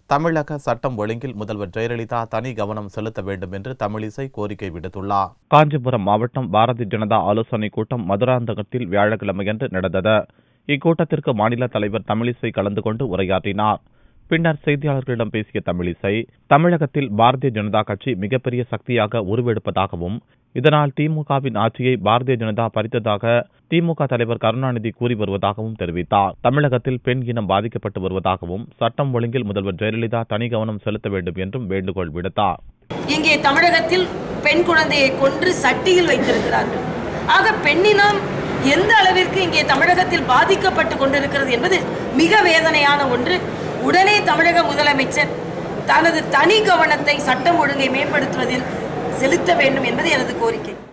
தமிழக சட்டம் ஒழுங்கில் முதல்வர் ஜெயலலிதா தனி கவனம் செலுத்த வேண்டும் என்று தமிழிசை கோரிக்கை விடுத்துள்ளார் காஞ்சிபுரம் மாவட்டம் பாரதிய ஜனதா ஆலோசனைக் கூட்டம் மதுராந்தகத்தில் வியாழக்கிழமையன்று நடந்தது இக்கூட்டத்திற்கு மாநில தலைவர் தமிழிசை கலந்து கொண்டு உரையாற்றினார் பின்னர் செய்தியாளர்களிடம் பேசிய தமிழிசை தமிழகத்தில் பாரதிய ஜனதா கட்சி மிகப்பெரிய சக்தியாக உருவெடுப்பதாகவும் இதனால் திமுகவின் ஆட்சியை பாரதிய ஜனதா பறித்ததாக திமுக தலைவர் கருணாநிதி கூறி வருவதாகவும் தெரிவித்தார் தமிழகத்தில் பெண் இனம் பாதிக்கப்பட்டு வருவதாகவும் சட்டம் ஒழுங்கில் முதல்வர் ஜெயலலிதா தனி கவனம் செலுத்த வேண்டும் என்றும் வேண்டுகோள் விடுத்தார் இங்கே தமிழகத்தில் பெண் குழந்தையை கொன்று சட்டியில் வைத்திருக்கிறார்கள் ஆக பெண்ணினம் எந்த அளவிற்கு இங்கே தமிழகத்தில் பாதிக்கப்பட்டு கொண்டிருக்கிறது என்பது மிக வேதனையான ஒன்று உடனே தமிழக முதலமைச்சர் தனது தனி கவனத்தை சட்டம் ஒழுங்கை மேம்படுத்துவதில் செலுத்த வேண்டும் என்பது எனது கோரிக்கை